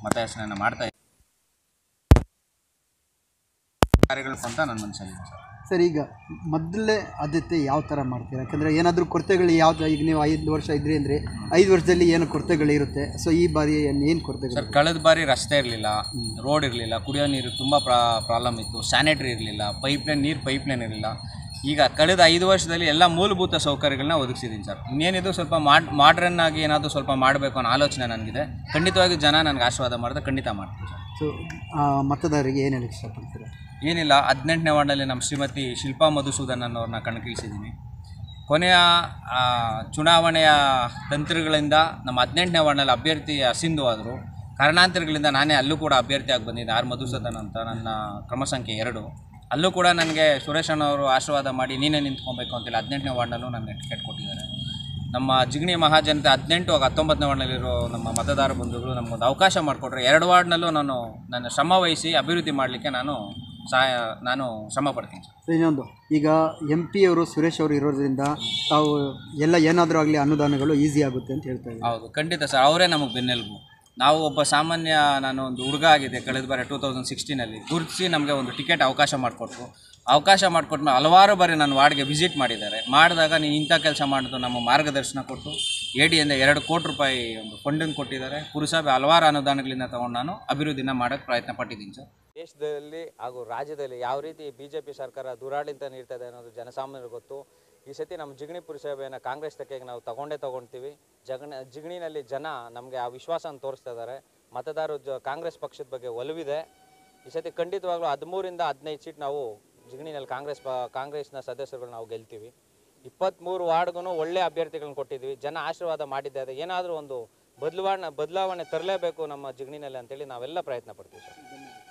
ಮತಯಾಚನೆಯನ್ನು ಮಾಡ್ತಾ ಇದ್ದೀವಿ ಕಾರ್ಯಗಳು ಅಂತ ನನ್ನ ಮನಸ್ಸಲ್ಲಿದೆ ಸರ್ ಸರ್ ಈಗ ಮೊದಲೇ ಆದ್ಯತೆ ಯಾವ ಥರ ಮಾಡ್ತೀರಾ ಯಾಕಂದರೆ ಏನಾದರೂ ಕೊರತೆಗಳು ಯಾವ್ದು ಈಗ ನೀವು ಐದು ವರ್ಷ ಇದ್ರಿ ಅಂದರೆ ಐದು ವರ್ಷದಲ್ಲಿ ಏನು ಕೊರತೆಗಳಿರುತ್ತೆ ಸೊ ಈ ಬಾರಿ ಏನು ಕೊರತೆಗಳು ಸರ್ ಕಳೆದ ಬಾರಿ ರಸ್ತೆ ಇರಲಿಲ್ಲ ರೋಡ್ ಇರಲಿಲ್ಲ ಕುಡಿಯೋ ನೀರು ತುಂಬ ಪ್ರಾ ಪ್ರಾಬ್ಲಮ್ ಇತ್ತು ಸ್ಯಾನಿಟ್ರಿ ಇರಲಿಲ್ಲ ಪೈಪ್ಲೈನ್ ನೀರು ಪೈಪ್ಲೈನ್ ಇರಲಿಲ್ಲ ಈಗ ಕಳೆದ ಐದು ವರ್ಷದಲ್ಲಿ ಎಲ್ಲ ಮೂಲಭೂತ ಸೌಕರ್ಯಗಳನ್ನ ಒದಗಿಸಿದ್ದೀನಿ ಸರ್ ಇನ್ನೇನಿದು ಸ್ವಲ್ಪ ಮಾಡ್ ಮಾಡ್ರನ್ ಆಗಿ ಏನಾದರೂ ಸ್ವಲ್ಪ ಮಾಡಬೇಕು ಅನ್ನೋ ಆಲೋಚನೆ ನನಗಿದೆ ಖಂಡಿತವಾಗಿ ಜನ ನನಗೆ ಆಶೀರ್ವಾದ ಮಾಡಿದ್ರೆ ಖಂಡಿತ ಮಾಡ್ತೀನಿ ಸರ್ ಸೊ ಮತದಾರರಿಗೆ ಏನು ಹೇಳಕ್ಕೆ ಇಷ್ಟಪಡ್ತೀರಾ ಏನಿಲ್ಲ ಹದಿನೆಂಟನೇ ವಾರ್ಡ್ನಲ್ಲಿ ನಮ್ಮ ಶ್ರೀಮತಿ ಶಿಲ್ಪಾ ಮಧುಸೂದನ್ ಅನ್ನೋರನ್ನ ಕಣಕ್ಕಿಳಿಸಿದ್ದೀನಿ ಕೊನೆಯ ಆ, ಚುನಾವಣೆಯ ತಂತ್ರಗಳಿಂದ ನಮ್ಮ ಹದಿನೆಂಟನೇ ವಾರ್ಡ್ನಲ್ಲಿ ಅಭ್ಯರ್ಥಿ ಅಸಿಂಧು ಆದರು ಕಾರಣಾಂತರಗಳಿಂದ ನಾನೇ ಅಲ್ಲೂ ಕೂಡ ಅಭ್ಯರ್ಥಿಯಾಗಿ ಬಂದಿದ್ದೆ ಆರ್ ಮಧುಸೂದನ್ ಅಂತ ನನ್ನ ಕ್ರಮ ಸಂಖ್ಯೆ ಎರಡು ಅಲ್ಲೂ ಕೂಡ ನನಗೆ ಸುರೇಶ್ ಅಣ್ಣವರು ಆಶೀರ್ವಾದ ಮಾಡಿ ನೀನೇ ನಿಂತ್ಕೊಬೇಕು ಅಂತೇಳಿ ಹದಿನೆಂಟನೇ ವಾರ್ಡ್ನಲ್ಲೂ ನನಗೆ ಟಿಕೆಟ್ ಕೊಟ್ಟಿದ್ದಾರೆ ನಮ್ಮ ಜಿಗಣಿ ಮಹಾಜನತೆ ಹದಿನೆಂಟು ಹಾಗೂ ಹತ್ತೊಂಬತ್ತನೇ ವಾರ್ಡ್ನಲ್ಲಿರೋ ನಮ್ಮ ಮತದಾರ ಬಂಧುಗಳು ನಮಗೊಂದು ಅವಕಾಶ ಮಾಡಿಕೊಟ್ರೆ ಎರಡು ವಾರ್ಡ್ನಲ್ಲೂ ನಾನು ನನ್ನ ಶ್ರಮ ವಹಿಸಿ ಅಭಿವೃದ್ಧಿ ಮಾಡಲಿಕ್ಕೆ ನಾನು ಸಹಾಯ ನಾನು ಶ್ರಮ ಪಡ್ತೀನಿ ಸರ್ ಸೊ ಇನ್ನೊಂದು ಈಗ ಎಂ ಪಿ ಅವರು ಸುರೇಶ್ ಅವರು ಇರೋದ್ರಿಂದ ತಾವು ಎಲ್ಲ ಏನಾದರೂ ಆಗಲಿ ಅನುದಾನಗಳು ಈಸಿ ಆಗುತ್ತೆ ಅಂತ ಹೇಳ್ತಾ ಇದ್ದಾರೆ ಹೌದು ಖಂಡಿತ ಸರ್ ಅವರೇ ನಮಗೆ ಬೆನ್ನೆಲುಬು ನಾವು ಒಬ್ಬ ಸಾಮಾನ್ಯ ನಾನು ಒಂದು ಹುಡುಗ ಆಗಿದೆ ಕಳೆದ ಬಾರಿ ಟೂ ತೌಸಂಡ್ ಸಿಕ್ಸ್ಟೀನಲ್ಲಿ ಗುರುತಿಸಿ ನಮಗೆ ಒಂದು ಟಿಕೆಟ್ ಅವಕಾಶ ಮಾಡಿಕೊಟ್ರು ಅವಕಾಶ ಮಾಡಿಕೊಟ್ಮೇಲೆ ಹಲವಾರು ಬಾರಿ ನಾನು ವಾರ್ಡ್ಗೆ ವಿಸಿಟ್ ಮಾಡಿದ್ದಾರೆ ಮಾಡಿದಾಗ ನೀವು ಇಂಥ ಕೆಲಸ ಮಾಡೋದು ನಮ್ಮ ಮಾರ್ಗದರ್ಶನ ಕೊಟ್ಟು ಎ ಡಿಯಿಂದ ಎರಡು ಕೋಟಿ ರೂಪಾಯಿ ಒಂದು ಫಂಡನ್ನು ಕೊಟ್ಟಿದ್ದಾರೆ ಪುರಸಭೆ ಹಲವಾರು ಅನುದಾನಗಳಿಂದ ತೊಗೊಂಡು ನಾನು ಅಭಿವೃದ್ಧಿನ ಮಾಡೋಕ್ಕೆ ಪ್ರಯತ್ನ ಪಟ್ಟಿದ್ದೀನಿ ಸರ್ ದೇಶದಲ್ಲಿ ಹಾಗೂ ರಾಜ್ಯದಲ್ಲಿ ಯಾವ ರೀತಿ ಬಿ ಜೆ ಪಿ ಸರ್ಕಾರ ದುರಾಡಳಿತ ನೀಡ್ತದೆ ಅನ್ನೋದು ಜನಸಾಮಾನ್ಯರಿಗೆ ಗೊತ್ತು ಈ ಸತಿ ನಮ್ಮ ಜಿಗಣಿ ಪುರಸಭೆಯನ್ನು ಕಾಂಗ್ರೆಸ್ ತೆಕ್ಕೆಗೆ ನಾವು ತಗೊಂಡೇ ತಗೊಳ್ತೀವಿ ಜಗಣ ಜಿಗಣಿನಲ್ಲಿ ಜನ ನಮಗೆ ಆ ವಿಶ್ವಾಸನ ತೋರಿಸ್ತಾ ಇದ್ದಾರೆ ಮತದಾರರು ಜ ಕಾಂಗ್ರೆಸ್ ಪಕ್ಷದ ಬಗ್ಗೆ ಒಲವಿದೆ ಈ ಸತಿ ಖಂಡಿತವಾಗ್ಲೂ ಹದಿಮೂರಿಂದ ಹದಿನೈದು ಸೀಟ್ ನಾವು ಜಿಗಣಿನಲ್ಲಿ ಕಾಂಗ್ರೆಸ್ ಪ ಕಾಂಗ್ರೆಸ್ನ ಸದಸ್ಯರುಗಳು ನಾವು ಗೆಲ್ತೀವಿ ಇಪ್ಪತ್ತ್ಮೂರು ವಾರ್ಡ್ಗೂ ಒಳ್ಳೆ ಅಭ್ಯರ್ಥಿಗಳನ್ನ ಕೊಟ್ಟಿದ್ವಿ ಜನ ಆಶೀರ್ವಾದ ಮಾಡಿದ್ದಾರೆ ಏನಾದರೂ ಒಂದು ಬದಲಾವಣೆ ಬದಲಾವಣೆ ತರಲೇಬೇಕು ನಮ್ಮ ಜಿಗಣಿನಲ್ಲಿ ಅಂತೇಳಿ ನಾವೆಲ್ಲ ಪ್ರಯತ್ನ ಪಡ್ತೀವಿ ಸರ್